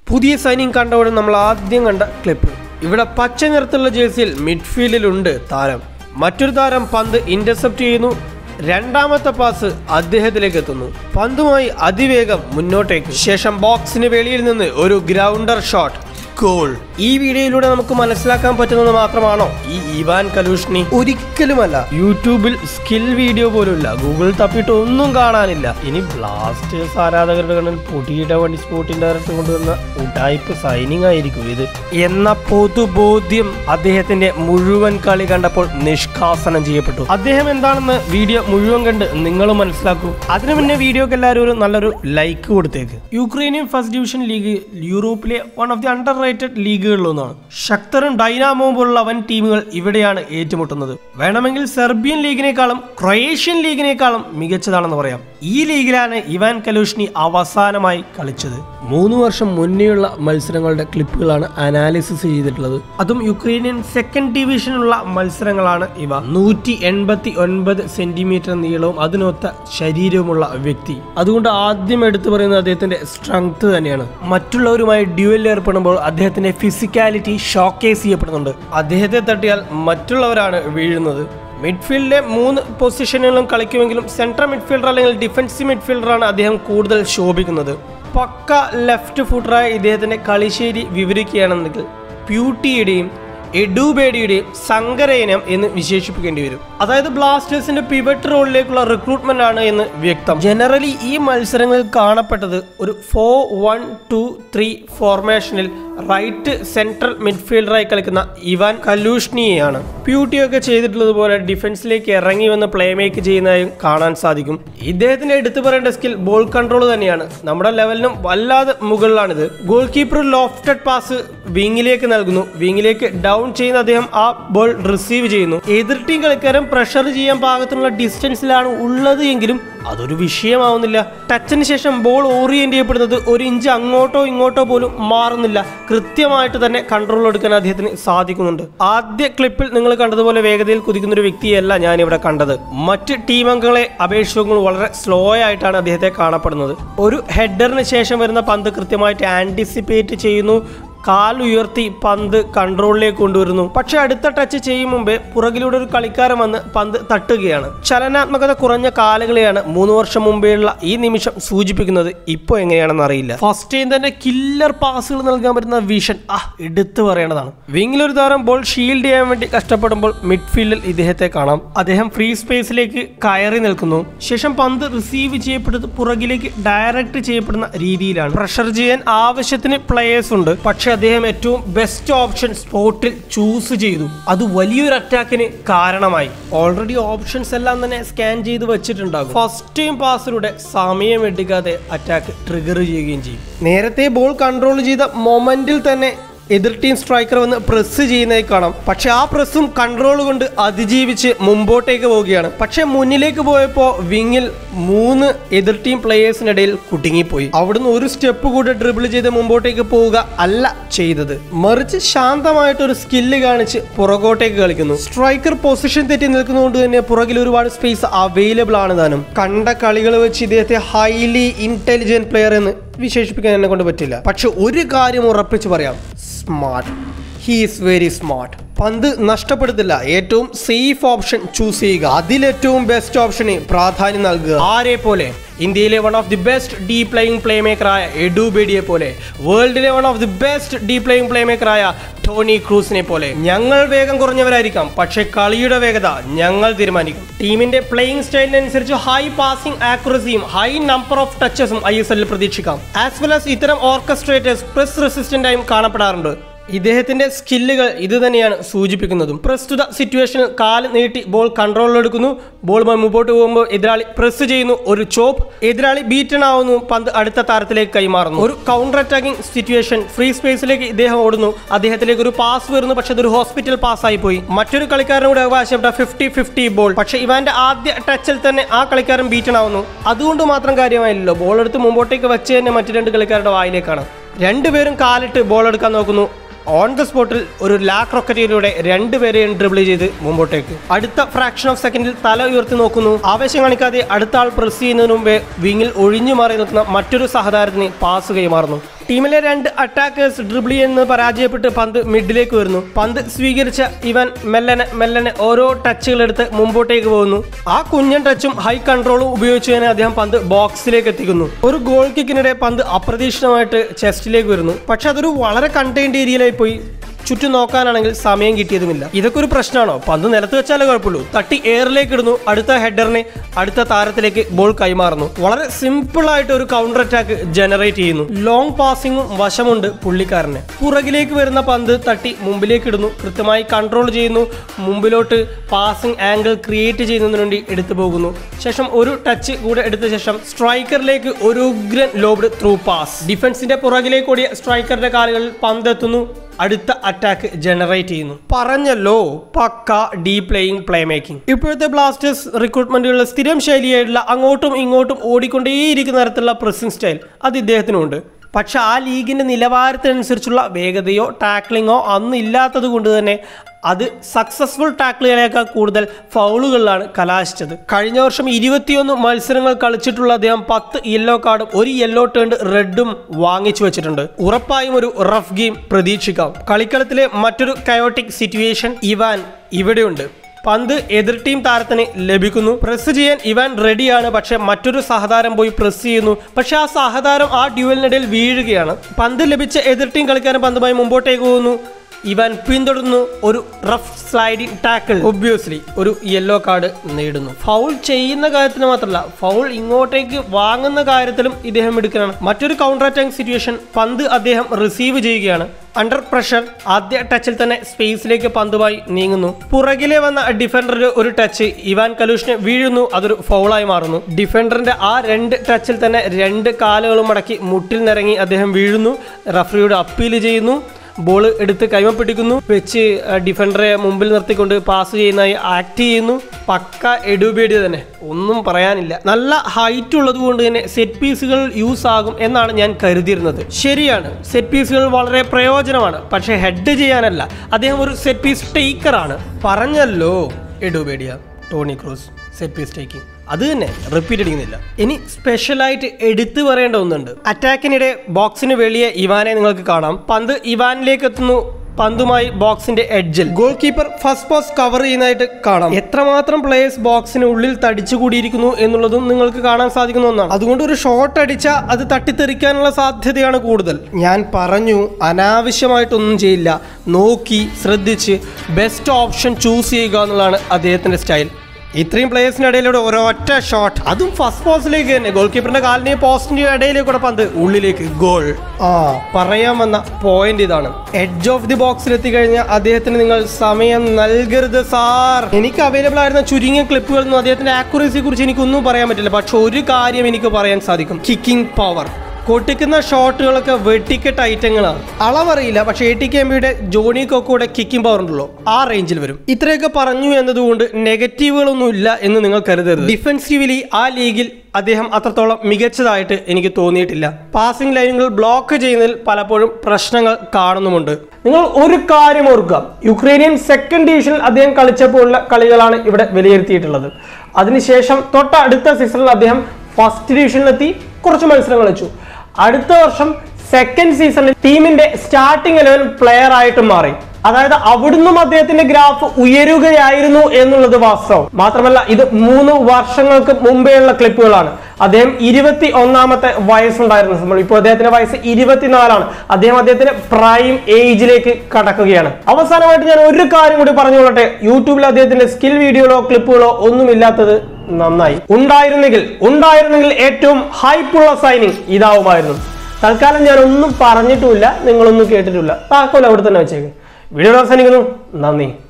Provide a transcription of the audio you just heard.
പുതിയ സൈനിങ് കണ്ടവിടെ നമ്മൾ ആദ്യം കണ്ട ക്ലിപ്പ് ഇവിടെ പച്ച നിറത്തിലുള്ള ജേഴ്സിയിൽ മിഡ്ഫീൽഡിലുണ്ട് താരം മറ്റൊരു താരം പന്ത് ഇന്റർസെപ്റ്റ് ചെയ്യുന്നു രണ്ടാമത്തെ പാസ് അദ്ദേഹത്തിലേക്ക് എത്തുന്നു പന്തുമായി അതിവേഗം മുന്നോട്ടേക്ക് ശേഷം ബോക്സിന് വെളിയിൽ നിന്ന് ഒരു ഗ്രൗണ്ടർ ഷോട്ട് ഗോൾ ഈ വീഡിയോയിലൂടെ നമുക്ക് മനസ്സിലാക്കാൻ പറ്റുന്നത് മാത്രമാണോ ഈ ഇവാൻ കലൂഷ്ണി ഒരിക്കലുമല്ല യൂട്യൂബിൽ സ്കിൽ വീഡിയോ പോലുമില്ല ഗൂഗിൾ തപ്പിയിട്ട് ഒന്നും കാണാനില്ല ഇനി ബ്ലാസ്റ്റേഴ്സ് ആരാധകരുടെ കണ്ണിൽ പൊടിയുടെ വണ്ടി സ്പോർട്ടിംഗ് ഡയറക്ടർ കൊണ്ടുവന്ന ഉടായ്പ് സൈനിങ് ആയിരിക്കും ഇത് എന്ന പൊതുബോധ്യം അദ്ദേഹത്തിന്റെ മുഴുവൻ കളി കണ്ടപ്പോൾ നിഷ്കാസനം ചെയ്യപ്പെട്ടു അദ്ദേഹം എന്താണെന്ന് വീഡിയോ മുഴുവൻ കണ്ട് നിങ്ങൾ മനസ്സിലാക്കൂ അതിനു മുന്നേ വീഡിയോക്ക് എല്ലാവരും ഒരു നല്ലൊരു ലൈക്ക് കൊടുത്തേക്ക് യുക്രൈനിയൻ ഫസ്റ്റ് ഡിവിഷൻ ലീഗ് യൂറോപ്പിലെ one of the underrated ലീഗുകളിലൊന്നാണ് ശക്തരും ഡൈനാമോവും പോലുള്ള വൻ ടീമുകൾ ഇവിടെയാണ് ഏറ്റുമുട്ടുന്നത് വേണമെങ്കിൽ സെർബിയൻ ലീഗിനേക്കാളും ക്രൊയേഷ്യൻ ലീഗിനേക്കാളും മികച്ചതാണെന്ന് പറയാം ഈ ലീഗിലാണ് ഇവാൻ കലൂഷ്നി അവസാനമായി കളിച്ചത് മൂന്ന് വർഷം മുന്നേയുള്ള മത്സരങ്ങളുടെ ക്ലിപ്പുകളാണ് അനാലിസിസ് ചെയ്തിട്ടുള്ളത് അതും യുക്രൈനിയൻ സെക്കൻഡ് ഡിവിഷനുള്ള മത്സരങ്ങളാണ് ഇവ നൂറ്റി എൺപത്തി ഒൻപത് സെന്റിമീറ്റർ നീളവും അതിനൊത്ത ശരീരവുമുള്ള വ്യക്തി അതുകൊണ്ട് ആദ്യം എടുത്തു പറയുന്നത് അദ്ദേഹത്തിന്റെ സ്ട്രെങ്ത് തന്നെയാണ് മറ്റുള്ളവരുമായി ഡ്യുവൽ ഏർപ്പെടുമ്പോൾ അദ്ദേഹത്തിന്റെ ഫിസിക്കാലിറ്റി ഷോക്കേസ് ചെയ്യപ്പെടുന്നുണ്ട് അദ്ദേഹത്തെ തട്ടിയാൽ മറ്റുള്ളവരാണ് വീഴുന്നത് മിഡ്ഫീൽഡിലെ മൂന്ന് പൊസിഷനുകളും കളിക്കുമെങ്കിലും സെൻട്രൽ മിഡ്ഫീൽഡർ അല്ലെങ്കിൽ ഡിഫൻസീവ് മിഡ്ഫീൽഡറാണ് അദ്ദേഹം കൂടുതൽ ശോഭിക്കുന്നത് പക്ക ലെഫ്റ്റ് ഫുട്ടറായ ഇദ്ദേഹത്തിന്റെ കളിശൈലി വിവരിക്കുകയാണെന്നെങ്കിൽ പ്യൂട്ടിയുടെയും എഡൂബേഡിയുടെയും സങ്കരയിനം എന്ന് വിശേഷിപ്പിക്കേണ്ടി വരും അതായത് ബ്ലാസ്റ്റേഴ്സിന്റെ പിവറ്റ് റോളിലേക്കുള്ള റിക്രൂട്ട്മെന്റ് ആണ് എന്ന് വ്യക്തം ജനറലി ഈ മത്സരങ്ങളിൽ കാണപ്പെട്ടത് ഒരു ഫോർ വൺ ടു ത്രീ ഫോർമേഷനിൽ റൈറ്റ് സെൻട്രൽ മിഡ്ഫീൽഡറായി കളിക്കുന്ന ഇവാൻ കലൂഷ്ണിയെയാണ് പ്യൂട്ടിയൊക്കെ ചെയ്തിട്ടുള്ളത് പോലെ ഡിഫൻസിലേക്ക് ഇറങ്ങി വന്ന് പ്ലേ മേക്ക് ചെയ്യുന്നതായും കാണാൻ സാധിക്കും ഇദ്ദേഹത്തിന്റെ എടുത്തു പറയേണ്ട സ്കിൽ ബോൾ കൺട്രോൾ തന്നെയാണ് നമ്മുടെ ലെവലിനും വല്ലാതെ മുകളിലാണിത് ഗോൾ കീപ്പർ ലോഫ്റ്റഡ് പാസ് വിങ്ങിലേക്ക് നൽകുന്നു വിങ്ങിലേക്ക് ഡൗൺ ചെയ്യുന്ന അദ്ദേഹം ആ ബോൾ റിസീവ് ചെയ്യുന്നു എതിർ ടീം കളിക്കാരൻ പ്രഷർ ചെയ്യാൻ പാകത്തിനുള്ള ഡിസ്റ്റൻസിലാണ് ഉള്ളത് എങ്കിലും അതൊരു വിഷയമാവുന്നില്ല ടച്ചിന് ശേഷം ബോൾ ഓറിയന്റ് ചെയ്യപ്പെടുന്നത് ഒരു ഇഞ്ച് അങ്ങോട്ടോ ഇങ്ങോട്ടോ പോലും മാറുന്നില്ല കൃത്യമായിട്ട് തന്നെ കൺട്രോൾ എടുക്കാൻ അദ്ദേഹത്തിന് സാധിക്കുന്നുണ്ട് ആദ്യ ക്ലിപ്പിൽ നിങ്ങൾ കണ്ടതുപോലെ വേഗതയിൽ കുതിക്കുന്ന ഒരു വ്യക്തിയല്ല ഞാൻ ഇവിടെ കണ്ടത് മറ്റ് ടീം അംഗങ്ങളെ അപേക്ഷിച്ചും വളരെ സ്ലോ ആയിട്ടാണ് അദ്ദേഹത്തെ കാണപ്പെടുന്നത് ഒരു ഹെഡറിന് ശേഷം വരുന്ന പന്ത് കൃത്യമായിട്ട് ആന്റിസിപ്പേറ്റ് ചെയ്യുന്നു കാൽ ഉയർത്തി പന്ത് കൺട്രോളിലേക്ക് കൊണ്ടുവരുന്നു പക്ഷെ അടുത്ത ടച്ച് ചെയ്യും മുമ്പേ പുറകിലൂടെ ഒരു കളിക്കാരൻ വന്ന് പന്ത് തട്ടുകയാണ് ചലനാത്മകത കുറഞ്ഞ കാലുകളെയാണ് മൂന്ന് വർഷം മുമ്പേയുള്ള ഈ നിമിഷം സൂചിപ്പിക്കുന്നത് ഇപ്പോൾ എങ്ങനെയാണെന്ന് അറിയില്ല ഫസ്റ്റ് ടൈം തന്നെ കില്ലർ പാസുകൾ നൽകാൻ പറ്റുന്ന വിഷൻ ആ എടുത്തു പറയേണ്ടതാണ് വിങ്ങിലൊരു താരം ബോൾ ഷീൽഡ് ചെയ്യാൻ വേണ്ടി കഷ്ടപ്പെടുമ്പോൾ മിഡ്ഫീൽഡിൽ ഇദ്ദേഹത്തെ കാണാം അദ്ദേഹം ഫ്രീ സ്പേസിലേക്ക് കയറി നിൽക്കുന്നു ശേഷം പന്ത് റിസീവ് ചെയ്യപ്പെടുന്നത് പുറകിലേക്ക് ഡയറക്റ്റ് ചെയ്യപ്പെടുന്ന രീതിയിലാണ് പ്രഷർ ചെയ്യാൻ ആവശ്യത്തിന് പ്ലേയേഴ്സ് ഉണ്ട് പക്ഷെ അദ്ദേഹം ഏറ്റവും ബെസ്റ്റ് ഓപ്ഷൻ സ്പോട്ടിൽ ചൂസ് ചെയ്തു അത് വലിയൊരു അറ്റാക്കിന് കാരണമായി ഓൾറെഡി ഓപ്ഷൻസ് എല്ലാം തന്നെ സ്കാൻ ചെയ്ത് വെച്ചിട്ടുണ്ടാകും ഫസ്റ്റ് ടൈം പാസിലൂടെ സമയം എടുക്കാതെ അറ്റാക്ക് ട്രിഗർ ചെയ്യുകയും ചെയ്യും നേരത്തെ ബോൾ കൺട്രോൾ ചെയ്ത മൊമെന്റിൽ തന്നെ എതിർ ടീം സ്ട്രൈക്കർ വന്ന് പ്രസ് ചെയ്യുന്നതായി കാണാം പക്ഷെ ആ പ്രസ്സും കൺട്രോൾ കൊണ്ട് അതിജീവിച്ച് മുമ്പോട്ടേക്ക് പോവുകയാണ് പക്ഷെ മുന്നിലേക്ക് പോയപ്പോൾ വിങ്ങിൽ മൂന്ന് എതിർ ടീം പ്ലേയേഴ്സിനിടയിൽ കുടുങ്ങിപ്പോയി അവിടുന്ന് ഒരു സ്റ്റെപ്പ് കൂടെ ഡ്രിബിൾ ചെയ്ത് മുമ്പോട്ടേക്ക് പോവുക അല്ല ചെയ്തത് മറിച്ച് ശാന്തമായിട്ട് ഒരു സ്കില്ല് കാണിച്ച് പുറകോട്ടേക്ക് കളിക്കുന്നു സ്ട്രൈക്കർ പൊസിഷൻ തെറ്റി നിൽക്കുന്നതുകൊണ്ട് തന്നെ പുറകിൽ ഒരുപാട് സ്പേസ് അവൈലബിൾ ആണ് താനും കണ്ട കളികൾ വെച്ച് ഇദ്ദേഹത്തെ ഹൈലി ഇന്റലിജന്റ് പ്ലെയർ എന്ന് വിശേഷിപ്പിക്കാൻ എന്നെ കൊണ്ട് പറ്റില്ല പക്ഷെ ഒരു കാര്യം ഉറപ്പിച്ച് പറയാം smart he is very smart പന്ത് നഷ്ടപ്പെടുത്തില്ല ഏറ്റവും സേഫ് ഓപ്ഷൻ ചൂസ് ചെയ്യുക അതിലേറ്റവും ബെസ്റ്റ് ഓപ്ഷന് പ്രാധാന്യം നൽകുക ആരെ പോലെ ഇന്ത്യയിലെ one of the best deep playing പ്ലേ മേക്കറായ എഡു ബേഡിയെ പോലെ വേൾഡിലെ one of the best deep playing പ്ലേ മേക്കറായ ടോണി ക്രൂസിനെ പോലെ ഞങ്ങൾ വേഗം കുറഞ്ഞവരായിരിക്കാം പക്ഷേ കളിയുടെ വേഗത ഞങ്ങൾ തീരുമാനിക്കും ടീമിന്റെ പ്ലേയിങ് സ്റ്റൈലിനനുസരിച്ച് ഹൈ പാസിംഗ് ആക്യുറസിയും ഹൈ നമ്പർ ഓഫ് ടച്ചസും ഐ എസ് എല്ലിൽ പ്രതീക്ഷിക്കാം ആസ് വെൽ ആസ് ഇത്തരം ഓർക്കസ്ട്രേറ്റേഴ്സ് പ്രസ് റെസിസ്റ്റന്റായും കാണപ്പെടാറുണ്ട് ഇദ്ദേഹത്തിന്റെ സ്കില്ലുകൾ ഇത് തന്നെയാണ് സൂചിപ്പിക്കുന്നതും പ്രസ്തുത സിറ്റുവേഷനിൽ കാല് നീട്ടി ബോൾ കൺട്രോളിലെടുക്കുന്നു ബോൾ മുമ്പോട്ട് പോകുമ്പോൾ എതിരാളി പ്രസ് ചെയ്യുന്നു ഒരു ചോപ്പ് എതിരാളി ബീറ്റൺ ആവുന്നു പന്ത് അടുത്ത താരത്തിലേക്ക് കൈമാറുന്നു ഒരു കൗണ്ടർ അറ്റാക്കിംഗ് സിറ്റുവേഷൻ ഫ്രീ സ്പേസിലേക്ക് ഇദ്ദേഹം ഓടുന്നു അദ്ദേഹത്തിലേക്ക് ഒരു പാസ് വരുന്നു പക്ഷെ അതൊരു ഹോസ്പിറ്റൽ പാസ് ആയി പോയി മറ്റൊരു കളിക്കാരനോട് അവകാശപ്പെട്ട ഫിഫ്റ്റി ഫിഫ്റ്റി ബോൾ പക്ഷെ ഇവന്റെ ആദ്യ ടച്ചിൽ തന്നെ ആ കളിക്കാരൻ ബീറ്റൺ ആവുന്നു അതുകൊണ്ട് മാത്രം കാര്യമായില്ലല്ലോ ബോൾ എടുത്ത് മുമ്പോട്ടേക്ക് വെച്ച് തന്നെ മറ്റു രണ്ട് കളിക്കാരുടെ വായിലേക്കാണ് രണ്ടുപേരും കാലിട്ട് ബോൾ എടുക്കാൻ നോക്കുന്നു ഓൺ ദ സ്പോട്ടിൽ ഒരു ലാക്ക് റോക്കറ്റിലൂടെ രണ്ടുപേരെയും ഡ്രിബിൾ ചെയ്ത് മുമ്പോട്ടേക്ക് അടുത്ത ഫ്രാക്ഷൻ ഓഫ് സെക്കൻഡിൽ തല ഉയർത്തി നോക്കുന്നു ആവേശം കാണിക്കാതെ അടുത്ത ആൾ പ്രസ് ചെയ്യുന്നതിന് മുമ്പേ വിങ്ങിൽ ഒഴിഞ്ഞു മാറി നിൽക്കുന്ന മറ്റൊരു സഹതാരത്തിന് പാസ് കൈമാറുന്നു ടീമിലെ രണ്ട് അറ്റാക്കേഴ്സ് ഡ്രിബിൾ ചെയ്യുന്നത് പരാജയപ്പെട്ട് പന്ത് മിഡിലേക്ക് വരുന്നു പന്ത് സ്വീകരിച്ച ഇവൻ മെല്ലനെ മെല്ലനെ ഓരോ ടച്ചുകൾ എടുത്ത് മുമ്പോട്ടേക്ക് പോകുന്നു ആ കുഞ്ഞൻ ടച്ചും ഹൈ കൺട്രോളും ഉപയോഗിച്ച് തന്നെ അദ്ദേഹം പന്ത് ബോക്സിലേക്ക് എത്തിക്കുന്നു ഒരു ഗോൾ കിക്കിനിടെ പന്ത് അപ്രതീക്ഷിതമായിട്ട് ചെസ്റ്റിലേക്ക് വരുന്നു പക്ഷെ അതൊരു വളരെ കണ്ടെയ്ൻഡ് ഏരിയയിലായി പോയി ചുറ്റും നോക്കാനാണെങ്കിൽ സമയം കിട്ടിയതുമില്ല ഇതൊക്കെ ഒരു പ്രശ്നമാണോ പന്ത് നിലത്ത് വെച്ചാലേ കുഴപ്പമുള്ളൂ തട്ടി എയറിലേക്ക് ഇടുന്നു അടുത്ത ഹെഡറിനെ അടുത്ത താരത്തിലേക്ക് ബോൾ കൈമാറുന്നു വളരെ സിമ്പിൾ ആയിട്ട് ഒരു കൗണ്ടർ അറ്റാക്ക് ജനറേറ്റ് ചെയ്യുന്നു ലോങ് പാസിംഗും വശമുണ്ട് പുള്ളിക്കാരന് പുറകിലേക്ക് വരുന്ന പന്ത് തട്ടി മുമ്പിലേക്ക് ഇടുന്നു കൃത്യമായി കൺട്രോൾ ചെയ്യുന്നു മുമ്പിലോട്ട് പാസിംഗ് ആംഗിൾ ക്രിയേറ്റ് ചെയ്യുന്നതിന് വേണ്ടി എടുത്തു പോകുന്നു ശേഷം ഒരു ടച്ച് കൂടെ എടുത്ത ശേഷം സ്ട്രൈക്കറിലേക്ക് ഒരു ഉഗ്രൻ ലോബ്ഡ് ത്രൂ പാസ് ഡിഫൻസിന്റെ പുറകിലേക്ക് ഓടിയ സ്ട്രൈക്കറുടെ കാലുകളിൽ പന്തെത്തുന്നു അടുത്ത അറ്റാക്ക് ജനറേറ്റ് ചെയ്യുന്നു പറഞ്ഞല്ലോ പക്ക ഡീ പ്ലേയിങ് പ്ലേ മേക്കിംഗ് ഇപ്പോഴത്തെ ബ്ലാസ്റ്റേഴ്സ് റിക്രൂട്ട്മെന്റുകളിലെ സ്ഥിരം ശൈലിയായിട്ടുള്ള അങ്ങോട്ടും ഇങ്ങോട്ടും ഓടിക്കൊണ്ടേയിരിക്കുന്ന തരത്തിലുള്ള പ്രസിംഗ് സ്റ്റൈൽ അത് ഇദ്ദേഹത്തിനുണ്ട് പക്ഷെ ആ ലീഗിന്റെ നിലവാരത്തിനനുസരിച്ചുള്ള വേഗതയോ ടാക്ലിങ്ങോ അന്ന് ഇല്ലാത്തത് കൊണ്ട് തന്നെ അത് സക്സസ്ഫുൾ ടാക്കിളുകളേക്കാൾ കൂടുതൽ ഫൗളുകളിലാണ് കലാശിച്ചത് കഴിഞ്ഞ വർഷം ഇരുപത്തിയൊന്ന് മത്സരങ്ങൾ കളിച്ചിട്ടുള്ള അദ്ദേഹം പത്ത് യെല്ലോ കാർഡും ഒരു യെല്ലോ ടേൺ റെഡും വാങ്ങിച്ചു വെച്ചിട്ടുണ്ട് ഉറപ്പായും ഒരു റഫ് ഗെയിം പ്രതീക്ഷിക്കാം കളിക്കളത്തിലെ മറ്റൊരു കയോട്ടിക് സിറ്റുവേഷൻ ഇവാൻ ഇവിടെയുണ്ട് പന്ത് എതിർ ടീം താരത്തിന് ലഭിക്കുന്നു പ്രസ് ചെയ്യാൻ ഇവാൻ റെഡിയാണ് പക്ഷെ മറ്റൊരു സഹതാരം പോയി പ്രസ് ചെയ്യുന്നു പക്ഷെ ആ സഹതാരം ആ ഡ്യുവലിനിടയിൽ വീഴുകയാണ് പന്ത് ലഭിച്ച എതിർ ടീം കളിക്കാരൻ പന്തുമായി മുമ്പോട്ടേക്ക് പോകുന്നു ഇവൻ പിന്തുടർന്നു ഒരു റഫ് സ്ലൈഡിംഗ് ടാക്കിൾ ഒബ്വിയസ്ലി ഒരു യെല്ലോ കാർഡ് നേടുന്നു ഫൗൾ ചെയ്യുന്ന കാര്യത്തിന് മാത്രമല്ല ഫൗൾ ഇങ്ങോട്ടേക്ക് വാങ്ങുന്ന കാര്യത്തിലും ഇദ്ദേഹം എടുക്കണം മറ്റൊരു കൗണ്ടർ അറ്റാക്ക് സിറ്റുവേഷൻ പന്ത് അദ്ദേഹം റിസീവ് ചെയ്യുകയാണ് അണ്ടർ പ്രഷർ ആദ്യ ടച്ചിൽ തന്നെ സ്പേസിലേക്ക് പന്തുമായി നീങ്ങുന്നു പുറകിലെ വന്ന ഡിഫൻഡറിന്റെ ഒരു ടച്ച് ഇവാൻ കലൂഷിനെ വീഴുന്നു അതൊരു ഫൗളായി മാറുന്നു ഡിഫൻഡറിന്റെ ആ രണ്ട് ടച്ചിൽ തന്നെ രണ്ട് കാലുകളും മടക്കി മുട്ടിൽ നിറങ്ങി അദ്ദേഹം വീഴുന്നു റഫറിയോട് അപ്പീൽ ചെയ്യുന്നു ബോൾ എടുത്ത് കൈമപ്പിടിക്കുന്നു വെച്ച് ഡിഫൻഡറെ മുമ്പിൽ നിർത്തിക്കൊണ്ട് പാസ് ചെയ്യുന്നതായി ആക്ട് ചെയ്യുന്നു പക്ക എടുബേടി തന്നെ ഒന്നും പറയാനില്ല നല്ല ഹൈറ്റ് ഉള്ളത് കൊണ്ട് തന്നെ സെറ്റ് പീസുകൾ യൂസ് ആകും എന്നാണ് ഞാൻ കരുതിയിരുന്നത് ശരിയാണ് സെറ്റ് പീസുകൾ വളരെ പ്രയോജനമാണ് പക്ഷേ ഹെഡ് ചെയ്യാനല്ല അദ്ദേഹം ഒരു സെറ്റ് പീസ് ടേക്കറാണ് പറഞ്ഞല്ലോ Edu Bedia Toni Kroos set piece taking അത് തന്നെ റിപ്പീറ്റ് അടിക്കുന്നില്ല ഇനി സ്പെഷ്യലായിട്ട് എടുത്തു പറയേണ്ട ഒന്നുണ്ട് അറ്റാക്കിനിടെ ബോക്സിന് വെളിയെ ഇവാനെ നിങ്ങൾക്ക് കാണാം പന്ത് ഇവാനിലേക്ക് എത്തുന്നു പന്തുമായി ബോക്സിന്റെ എഡ്ജിൽ goalkeeper first post cover ചെയ്യുന്നതായിട്ട് കാണാം എത്രമാത്രം പ്ലേയേഴ്സ് ബോക്സിന് ഉള്ളിൽ തടിച്ചുകൂടിയിരിക്കുന്നു എന്നുള്ളതും നിങ്ങൾക്ക് കാണാൻ സാധിക്കുന്ന ഒന്നാണ് അതുകൊണ്ട് ഒരു ഷോട്ട് അടിച്ചാൽ അത് തട്ടിത്തെറിക്കാനുള്ള സാധ്യതയാണ് കൂടുതൽ ഞാൻ പറഞ്ഞു അനാവശ്യമായിട്ടൊന്നും ചെയ്യില്ല നോക്കി ശ്രദ്ധിച്ച് ബെസ്റ്റ് ഓപ്ഷൻ ചൂസ് ചെയ്യുക എന്നുള്ളതാണ് അദ്ദേഹത്തിന്റെ സ്റ്റൈൽ ഇത്രയും പ്ലേയേഴ്സിന്റെ ഇടയിലൂടെ ഒരൊറ്റ ഷോട്ട് അതും ഫസ്റ്റ് പോസ്റ്റിലേക്ക് തന്നെ ഗോൾ കീപ്പറിന്റെ കാലിന്റെയും പോസ്റ്റിന്റെയും ഇടയിലേക്കൂടെ പന്ത് ഉള്ളിലേക്ക് ഗോൾ ആ പറയാൻ വന്ന പോയിന്റ് ഇതാണ് എഡ്ജ് ഓഫ് ദി ബോക്സിൽ എത്തിക്കഴിഞ്ഞാൽ അദ്ദേഹത്തിന് നിങ്ങൾ സമയം നൽകരുത് സാർ എനിക്ക് അവൈലബിൾ ആയിരുന്ന ചുരുങ്ങിയ ക്ലിപ്പുകളിൽ നിന്നും അദ്ദേഹത്തിന്റെ ആക്യുറസിയെ കുറിച്ച് എനിക്കൊന്നും പറയാൻ പറ്റില്ല പക്ഷെ ഒരു കാര്യം എനിക്ക് പറയാൻ സാധിക്കും കിക്കിംഗ് പവർ കൊട്ടിക്കുന്ന ഷോട്ടുകളൊക്കെ വെട്ടിക്കെട്ട് ഐറ്റങ്ങളാണ് അളവറിയില്ല പക്ഷേ എ ടി കെ എംബിയുടെ ജോണി കൊക്കോയുടെ കിക്കിംഗ് പവർ ഉണ്ടല്ലോ ആ റേഞ്ചിൽ വരും ഇത്രയൊക്കെ പറഞ്ഞു എന്നതുകൊണ്ട് നെഗറ്റീവുകളൊന്നും ഇല്ല എന്ന് നിങ്ങൾ കരുതരുത് ഡിഫൻസീവലി ആ ലീഗിൽ അദ്ദേഹം അത്രത്തോളം മികച്ചതായിട്ട് എനിക്ക് തോന്നിയിട്ടില്ല പാസിംഗ് ലൈനുകൾ ബ്ലോക്ക് ചെയ്യുന്നതിൽ പലപ്പോഴും പ്രശ്നങ്ങൾ കാണുന്നുമുണ്ട് നിങ്ങൾ ഒരു കാര്യം ഓർക്കുക യുക്രൈനിയൻ സെക്കൻഡ് ഡിവിഷനിൽ അദ്ദേഹം കളിച്ചപ്പോഴുള്ള കളികളാണ് ഇവിടെ വിലയിരുത്തിയിട്ടുള്ളത് അതിനുശേഷം തൊട്ട അടുത്ത സീസണിൽ അദ്ദേഹം ഫസ്റ്റ് ഡിവിഷനിലെത്തി കുറച്ച് മത്സരങ്ങൾ വെച്ചു അടുത്ത വർഷം സെക്കൻഡ് സീസണിൽ ടീമിന്റെ സ്റ്റാർട്ടിംഗ് ഇലവൻ പ്ലെയർ ആയിട്ട് മാറി അതായത് അവിടുന്നും അദ്ദേഹത്തിന്റെ ഗ്രാഫ് ഉയരുകയായിരുന്നു എന്നുള്ളത് വാസ്തവം മാത്രമല്ല ഇത് മൂന്ന് വർഷങ്ങൾക്ക് മുമ്പേയുള്ള ക്ലിപ്പുകളാണ് അദ്ദേഹം ഇരുപത്തി ഒന്നാമത്തെ വയസ്സുണ്ടായിരുന്ന സമയം ഇപ്പോൾ അദ്ദേഹത്തിന്റെ വയസ്സ് ഇരുപത്തിനാലാണ് അദ്ദേഹം അദ്ദേഹത്തിന്റെ പ്രൈം ഏജിലേക്ക് കടക്കുകയാണ് അവസാനമായിട്ട് ഞാൻ ഒരു കാര്യം കൂടി പറഞ്ഞുകൊള്ളട്ടെ യൂട്യൂബിൽ അദ്ദേഹത്തിന്റെ സ്കിൽ വീഡിയോകളോ ക്ലിപ്പുകളോ ഒന്നുമില്ലാത്തത് നന്നായി ഉണ്ടായിരുന്നെങ്കിൽ ഉണ്ടായിരുന്നെങ്കിൽ ഏറ്റവും ഹൈപ്പുള്ള സൈനിങ് ഇതാവുമായിരുന്നു തൽക്കാലം ഞാൻ ഒന്നും പറഞ്ഞിട്ടുമില്ല നിങ്ങളൊന്നും കേട്ടിട്ടില്ല താക്കോൽ അവിടെ തന്നെ വെച്ചേക്ക് വീഡിയോ അവസാനിക്കുന്നു നന്ദി